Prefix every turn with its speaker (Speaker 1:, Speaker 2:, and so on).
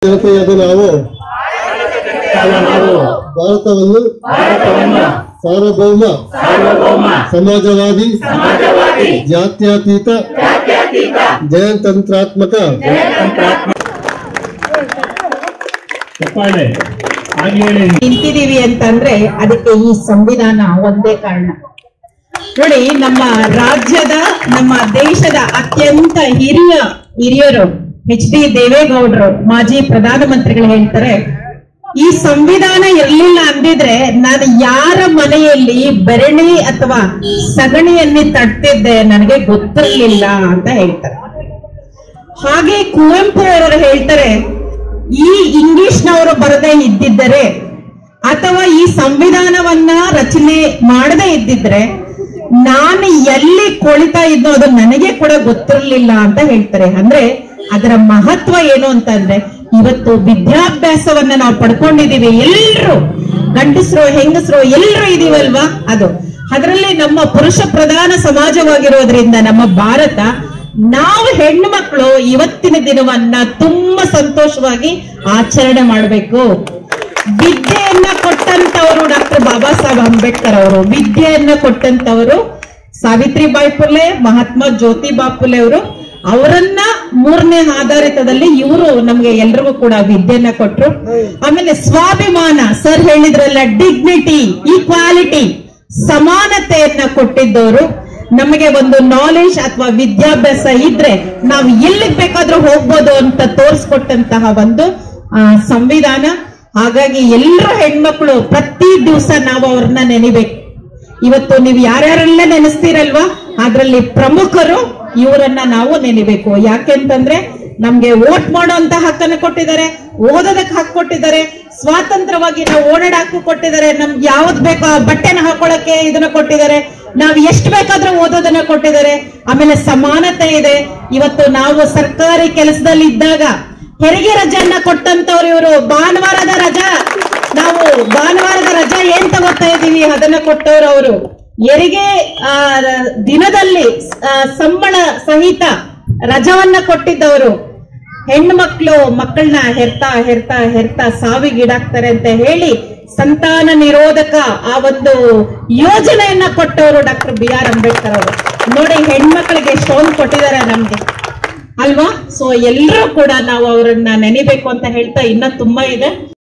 Speaker 1: ಜನತೆಯಾದ ನಾವು
Speaker 2: ನಾವು
Speaker 1: ಭಾರತವನ್ನು
Speaker 2: ಭಾರತವನ್ನು
Speaker 1: ಸಾರ್ವಭೌಮ
Speaker 2: ಸಾರ್ವಭೌಮ
Speaker 1: ಸಮಾಜವಾದಿ
Speaker 2: ಸಮಾಜವಾದಿ
Speaker 1: ಜಾತ್ಯತೀತ
Speaker 2: ಜಾತ್ಯತೀತ
Speaker 1: ಜನತಂತ್ರಾತ್ಮಕ
Speaker 2: ಜನತಂತ್ರಾತ್ಮಕ
Speaker 3: ಚಪ್ಪಾಳೆ ಹಾಗೆ ಹೇಳಿ
Speaker 4: ನಿಂತಿದೀವಿ ಅಂತಂದ್ರೆ ಅದಕ್ಕೆ ಈ ಸಂವಿಧಾನ ಒಂದೇ ಕಾರಣ ನೋಡಿ ನಮ್ಮ ರಾಜ್ಯದ ನಮ್ಮ ದೇಶದ ಅತ್ಯಂತ ಹಿರಿಯ ಹಿರಿಯರು ಎಚ್ ಡಿ ದೇವೇಗೌಡರು ಮಾಜಿ ಪ್ರಧಾನಮಂತ್ರಿಗಳು ಹೇಳ್ತಾರೆ ಈ ಸಂವಿಧಾನ ಇರ್ಲಿಲ್ಲ ಅಂದಿದ್ರೆ ನಾನು ಯಾರ ಮನೆಯಲ್ಲಿ ಬೆರಣಿ ಅಥವಾ ಸಗಣಿಯನ್ನೇ ತಡ್ತಿದ್ದೆ ನನಗೆ ಗೊತ್ತಿರ್ಲಿಲ್ಲ ಅಂತ ಹೇಳ್ತಾರೆ ಹಾಗೆ ಕುವೆಂಪು ಅವರು ಹೇಳ್ತಾರೆ ಈ ಇಂಗ್ಲಿಷ್ನವರು ಬರದೇ ಇದ್ದಿದ್ದರೆ ಅಥವಾ ಈ ಸಂವಿಧಾನವನ್ನ ರಚನೆ ಮಾಡದೇ ಇದ್ದಿದ್ರೆ ನಾನು ಎಲ್ಲಿ ಕೊಳಿತಾ ಇದ್ನೋ ಅದು ನನಗೆ ಕೂಡ ಗೊತ್ತಿರಲಿಲ್ಲ ಅಂತ ಹೇಳ್ತಾರೆ ಅಂದ್ರೆ ಅದರ ಮಹತ್ವ ಏನು ಅಂತಂದ್ರೆ ಇವತ್ತು ವಿದ್ಯಾಭ್ಯಾಸವನ್ನ ನಾವು ಪಡ್ಕೊಂಡಿದೀವಿ ಎಲ್ರು ಗಂಡಸರು ಹೆಂಗಸರು ಎಲ್ರು ಇದೀವಲ್ವಾ ಅದು ಅದರಲ್ಲಿ ನಮ್ಮ ಪುರುಷ ಪ್ರಧಾನ ಸಮಾಜವಾಗಿರೋದ್ರಿಂದ ನಮ್ಮ ಭಾರತ ನಾವು ಹೆಣ್ಣು ಮಕ್ಕಳು ಇವತ್ತಿನ ದಿನವನ್ನ ತುಂಬಾ ಸಂತೋಷವಾಗಿ ಆಚರಣೆ ಮಾಡಬೇಕು ವಿದ್ಯೆಯನ್ನ ಕೊಟ್ಟಂತವರು ಡಾಕ್ಟರ್ ಬಾಬಾ ಸಾಹೇಬ್ ಅಂಬೇಡ್ಕರ್ ಅವರು ವಿದ್ಯೆಯನ್ನ ಕೊಟ್ಟಂತವರು ಸಾವಿತ್ರಿಬಾಯಿ ಫುಲೆ ಮಹಾತ್ಮ ಜ್ಯೋತಿಬಾ ಫುಲೆ ಅವರು ಅವರನ್ನ ಮೂರನೇ ಆಧಾರಿತದಲ್ಲಿ ಇವರು ನಮ್ಗೆ ಎಲ್ರಿಗೂ ಕೂಡ ವಿದ್ಯೆಯನ್ನ ಕೊಟ್ರು ಆಮೇಲೆ ಸ್ವಾಭಿಮಾನ ಸರ್ ಹೇಳಿದ್ರಲ್ಲ ಡಿಗ್ನಿಟಿ ಈಕ್ವಾಲಿಟಿ ಸಮಾನತೆಯನ್ನ ಕೊಟ್ಟಿದ್ದವರು ನಮಗೆ ಒಂದು ನಾಲೆಜ್ ಅಥವಾ ವಿದ್ಯಾಭ್ಯಾಸ ಇದ್ರೆ ನಾವು ಎಲ್ಲಿಗ್ ಬೇಕಾದ್ರೂ ಹೋಗ್ಬೋದು ಅಂತ ತೋರಿಸ್ಕೊಟ್ಟಂತಹ ಒಂದು ಆ, ಸಂವಿಧಾನ ಹಾಗಾಗಿ ಎಲ್ಲರೂ ಹೆಣ್ಮಕ್ಳು ಪ್ರತಿ ದಿವಸ ನಾವು ಅವ್ರನ್ನ ನೆನಿಬೇಕು ಇವತ್ತು ನೀವು ಯಾರ್ಯಾರೆಲ್ಲ ನೆನೆಸ್ತೀರಲ್ವಾ ಅದ್ರಲ್ಲಿ ಪ್ರಮುಖರು ಇವರನ್ನ ನಾವು ನೆನಿಬೇಕು ಯಾಕೆಂತಂದ್ರೆ ನಮ್ಗೆ ವೋಟ್ ಮಾಡುವಂತ ಹಕ್ಕನ್ನು ಕೊಟ್ಟಿದ್ದಾರೆ ಓದೋದಕ್ಕೆ ಹಕ್ಕು ಕೊಟ್ಟಿದ್ದಾರೆ ಸ್ವಾತಂತ್ರ್ಯವಾಗಿ ನಾವು ಓಡಾಡಕ್ಕೂ ಕೊಟ್ಟಿದ್ದಾರೆ ನಮ್ಗೆ ಯಾವ್ದು ಬೇಕೋ ಆ ಬಟ್ಟೆನ ಹಾಕೊಳ್ಳಕ್ಕೆ ಇದನ್ನ ಕೊಟ್ಟಿದ್ದಾರೆ ನಾವ್ ಎಷ್ಟು ಬೇಕಾದ್ರೂ ಓದೋದನ್ನ ಕೊಟ್ಟಿದ್ದಾರೆ ಆಮೇಲೆ ಸಮಾನತೆ ಇದೆ ಇವತ್ತು ನಾವು ಸರ್ಕಾರಿ ಕೆಲಸದಲ್ಲಿ ಇದ್ದಾಗ ಹೆರಿಗೆ ರಜೆಯನ್ನ ಕೊಟ್ಟಂತವ್ರು ಇವರು ಭಾನುವಾರದ ರಜಾ ನಾವು ಭಾನುವಾರದ ರಜಾ ಏನ್ ತಗೋತಾ ಇದೀವಿ ಅದನ್ನ ಕೊಟ್ಟವ್ರು ಅವರು ಹೆರಿಗೆ ಆ, ದಿನದಲ್ಲಿ ಆ, ಸಂಬಳ ಸಹಿತ ರಜವನ್ನ ಕೊಟ್ಟಿದ್ದವರು ಹೆಣ್ಣು ಮಕ್ಕಳು ಮಕ್ಕಳನ್ನ ಹೆರ್ತಾ ಹೆರ್ತಾ ಹೆರ್ತಾ ಸಾವಿಗೀಡಾಗ್ತಾರೆ ಅಂತ ಹೇಳಿ ಸಂತಾನ ನಿರೋಧಕ ಆ ಒಂದು ಯೋಜನೆಯನ್ನ ಕೊಟ್ಟವರು ಡಾಕ್ಟರ್ ಬಿ ಆರ್ ಅಂಬೇಡ್ಕರ್ ಅವರು ನೋಡಿ ಹೆಣ್ಮಕ್ಳಿಗೆ ಎಷ್ಟೊಂದು ಕೊಟ್ಟಿದ್ದಾರೆ ನಮ್ಗೆ ಅಲ್ವಾ ಸೊ ಎಲ್ಲರೂ ಕೂಡ ನಾವು ಅವರನ್ನ ನೆನಿಬೇಕು ಅಂತ ಹೇಳ್ತಾ ಇನ್ನ ತುಂಬಾ ಇದೆ